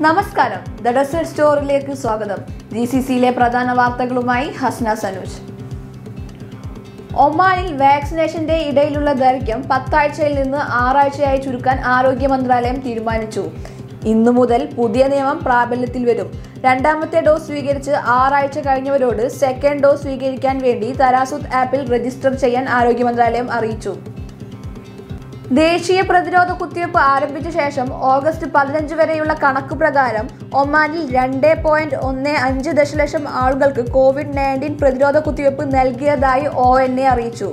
നമസ്കാരം the desert സ്റ്റോറിലേക്ക് സ്വാഗതം G C സിയിലെ പ്രധാന വാർത്തകളുമായി ഹസ്ന സനൂജ് ഒമാനിൽ വാക്സിനേഷന്റെ ഇടയിലുള്ള ദൈർഘ്യം പത്താഴ്ചയിൽ നിന്ന് ആറാഴ്ചയായി ചുരുക്കാൻ ആരോഗ്യ മന്ത്രാലയം തീരുമാനിച്ചു ഇന്നു മുതൽ പുതിയ നിയമം പ്രാബല്യത്തിൽ വരും രണ്ടാമത്തെ ഡോസ് സ്വീകരിച്ച് ആറാഴ്ച കഴിഞ്ഞവരോട് സെക്കൻഡ് ഡോസ് സ്വീകരിക്കാൻ വേണ്ടി തരാസുത്ത് ആപ്പിൽ രജിസ്റ്റർ ചെയ്യാൻ ആരോഗ്യ മന്ത്രാലയം അറിയിച്ചു ദേശീയ പ്രതിരോധ കുത്തിവയ്പ് ആരംഭിച്ച ശേഷം ഓഗസ്റ്റ് പതിനഞ്ച് വരെയുള്ള കണക്ക് പ്രകാരം ഒമാനിൽ രണ്ട് പോയിന്റ് ഒന്ന് അഞ്ച് ദശലക്ഷം ആളുകൾക്ക് കോവിഡ് നയൻറ്റീൻ പ്രതിരോധ കുത്തിവയ്പ് നൽകിയതായി ഒ എൻ എ അറിയിച്ചു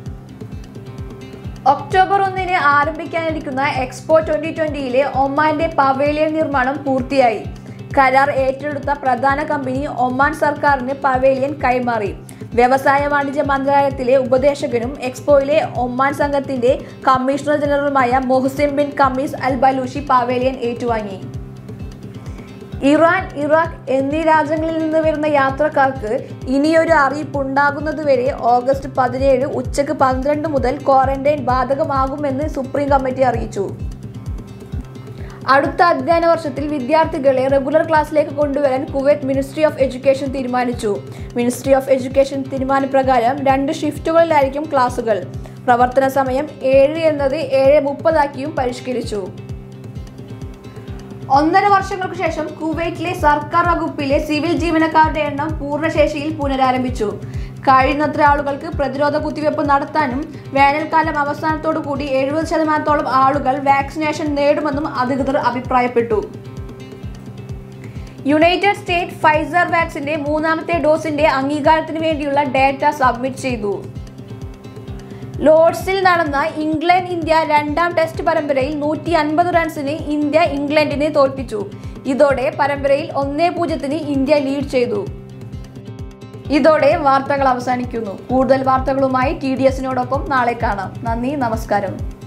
ഒക്ടോബർ ഒന്നിന് ആരംഭിക്കാനിരിക്കുന്ന എക്സ്പോ ട്വന്റി ട്വന്റിയിലെ ഒമാന്റെ പവേലിയൻ നിർമ്മാണം പൂർത്തിയായി കരാർ ഏറ്റെടുത്ത പ്രധാന കമ്പനി ഒമാൻ സർക്കാരിന് പവേലിയൻ കൈമാറി വ്യവസായ വാണിജ്യ മന്ത്രാലയത്തിലെ ഉപദേശകനും എക്സ്പോയിലെ ഒമാൻ സംഘത്തിന്റെ കമ്മീഷണർ ജനറലുമായ Mohsin bin Khamis al Balushi pavilion ഏറ്റുവാങ്ങി ഇറാൻ ഇറാഖ് എന്നീ രാജ്യങ്ങളിൽ നിന്ന് വരുന്ന യാത്രക്കാർക്ക് ഇനിയൊരു അറിയിപ്പ് ഉണ്ടാകുന്നതുവരെ ഓഗസ്റ്റ് പതിനേഴ് ഉച്ചയ്ക്ക് പന്ത്രണ്ട് മുതൽ ക്വാറന്റൈൻ ബാധകമാകുമെന്ന് സുപ്രീം കമ്മിറ്റി അറിയിച്ചു അടുത്ത അധ്യയന വർഷത്തിൽ വിദ്യാർത്ഥികളെ റെഗുലർ ക്ലാസ്സിലേക്ക് കൊണ്ടുവരാൻ കുവൈറ്റ് മിനിസ്ട്രി ഓഫ് എഡ്യൂക്കേഷൻ തീരുമാനിച്ചു മിനിസ്ട്രി ഓഫ് എഡ്യൂക്കേഷൻ തീരുമാനപ്രകാരം രണ്ട് ഷിഫ്റ്റുകളിലായിരിക്കും ക്ലാസുകൾ പ്രവർത്തന സമയം ഏഴ് എന്നത് ഏഴ് മുപ്പതാക്കിയും പരിഷ്കരിച്ചു ഒന്നര വർഷങ്ങൾക്ക് ശേഷം കുവൈറ്റിലെ സർക്കാർ വകുപ്പിലെ സിവിൽ ജീവനക്കാരുടെ എണ്ണം പൂർണ്ണശേഷിയിൽ പുനരാരംഭിച്ചു കഴിയുന്നത്ര ആളുകൾക്ക് പ്രതിരോധ കുത്തിവയ്പ് നടത്താനും വേനൽക്കാലം അവസാനത്തോടു കൂടി എഴുപത് ശതമാനത്തോളം ആളുകൾ വാക്സിനേഷൻ നേടുമെന്നും അധികൃതർ അഭിപ്രായപ്പെട്ടു യുണൈറ്റഡ് സ്റ്റേറ്റ് ഫൈസർ വാക്സിന്റെ മൂന്നാമത്തെ ഡോസിന്റെ അംഗീകാരത്തിന് വേണ്ടിയുള്ള ഡേറ്റ സബ്മിറ്റ് ചെയ്തു ലോർഡ്സിൽ നടന്ന ഇംഗ്ലണ്ട് ഇന്ത്യ രണ്ടാം ടെസ്റ്റ് പരമ്പരയിൽ നൂറ്റി അൻപത് റൺസിന് ഇന്ത്യ ഇംഗ്ലണ്ടിനെ തോൽപ്പിച്ചു ഇതോടെ പരമ്പരയിൽ ഒന്നേ പൂജ്യത്തിന് ഇന്ത്യ ലീഡ് ചെയ്തു ഇതോടെ വാർത്തകൾ അവസാനിക്കുന്നു കൂടുതൽ വാർത്തകളുമായി ടി ഡി എസിനോടൊപ്പം നാളെ കാണാം നന്ദി നമസ്കാരം